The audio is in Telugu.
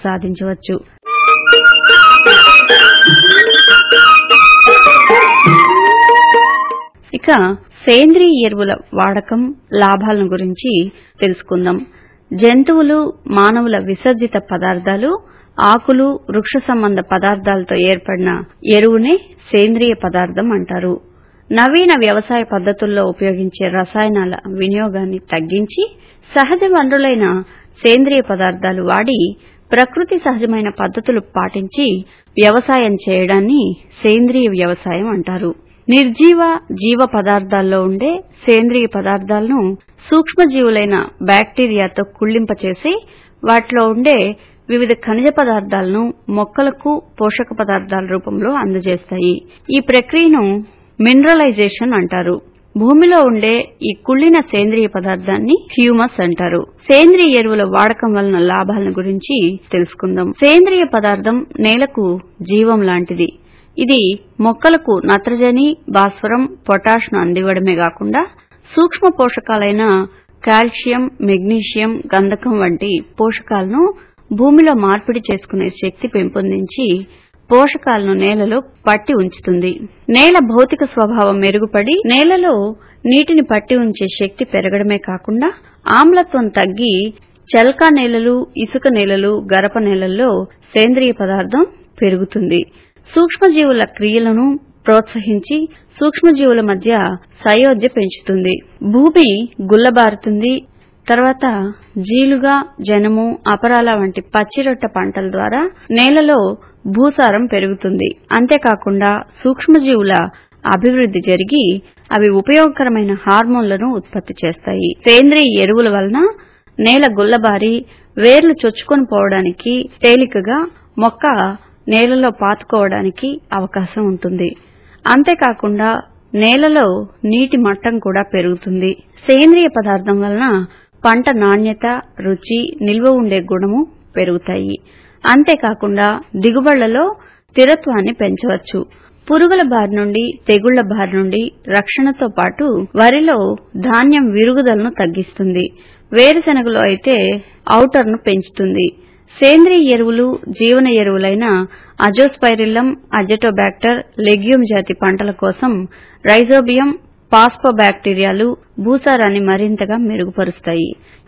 సాధించవచ్చు ఇక సేంద్రియ ఎరువుల వాడకం లాభాలను గురించి తెలుసుకుందాం జంతువులు మానవుల విసర్జిత పదార్థాలు ఆకులు వృక్ష సంబంధ పదార్థాలతో ఏర్పడిన ఎరువునే సేంద్రియ పదార్థం అంటారు నవీన వ్యవసాయ పద్ధతుల్లో ఉపయోగించే రసాయనాల వినియోగాన్ని తగ్గించి సహజ వనరులైన సేంద్రియ పదార్థాలు వాడి ప్రకృతి సహజమైన పద్ధతులు పాటించి వ్యవసాయం చేయడాన్ని సేంద్రియ వ్యవసాయం అంటారు నిర్జీవ జీవ పదార్థాల్లో ఉండే సేంద్రియ పదార్థాలను సూక్ష్మజీవులైన బ్యాక్టీరియాతో కుళ్లింపచేసి వాటిలో ఉండే వివిధ ఖనిజ పదార్థాలను మొక్కలకు పోషక పదార్థాల రూపంలో అందజేస్తాయి ఈ ప్రక్రియను మినరలైజేషన్ అంటారు భూమిలో ఉండే ఈ కుళ్ళిన సేంద్రియ పదార్థాన్ని హ్యూమస్ అంటారు సేంద్రియ ఎరువుల వాడకం వలన లాభాలను గురించి తెలుసుకుందాం సేంద్రియ పదార్థం నేలకు జీవం లాంటిది ఇది మొక్కలకు నత్రజని భాస్వరం పొటాష్ను అందివ్వడమే కాకుండా సూక్ష్మ పోషకాలైన కాల్షియం మెగ్నీషియం గంధకం వంటి పోషకాలను భూమిలో మార్పిడి చేసుకునే శక్తి పెంపొందించి పోషకాలను నేలలో పట్టి ఉంచుతుంది నేల భౌతిక స్వభావం మెరుగుపడి నేలలో నీటిని పట్టి ఉంచే శక్తి పెరగడమే కాకుండా ఆమ్లత్వం తగ్గి చల్కా నేలలు ఇసుక నేలలు గరప నేలల్లో సేంద్రియ పదార్థం పెరుగుతుంది సూక్ష్మజీవుల క్రియలను ప్రోత్సహించి సూక్ష్మజీవుల మధ్య సయోధ్య పెంచుతుంది భూమి గుల్లబారుతుంది తర్వాత జీలుగా జనము అపరాల వంటి పచ్చిరొట్ట పంటల ద్వారా నేలలో భూసారం పెరుగుతుంది అంతేకాకుండా సూక్ష్మజీవుల అభివృద్ది జరిగి అవి ఉపయోగకరమైన హార్మోన్లను ఉత్పత్తి చేస్తాయి సేంద్రియ ఎరువుల వలన నేల గుల్లబారి వేర్లు చొచ్చుకొని పోవడానికి తేలికగా మొక్క నేలలో పాతుకోవడానికి అవకాశం ఉంటుంది అంతేకాకుండా నేలలో నీటి మట్టం కూడా పెరుగుతుంది సేంద్రియ పదార్థం వలన పంట నాణ్యత రుచి నిల్వ ఉండే గుణము పెరుగుతాయి అంతేకాకుండా దిగుబడులలో స్థిరత్వాన్ని పెంచవచ్చు పురుగుల బారి నుండి తెగుళ్ల బారి నుండి రక్షణతో పాటు వరిలో ధాన్యం విరుగుదలను తగ్గిస్తుంది వేరుశెనగలో అయితే ఔటర్ను పెంచుతుంది సేంద్రియ ఎరువులు జీవన ఎరువులైన అజోస్పైరిల్లం అజెటోబాక్టర్ లెగ్యూమ్ జాతి పంటల కోసం రైజోబియం పాస్పోబాక్టీరియాలు భూసారాన్ని మరింతగా మెరుగుపరుస్తాయి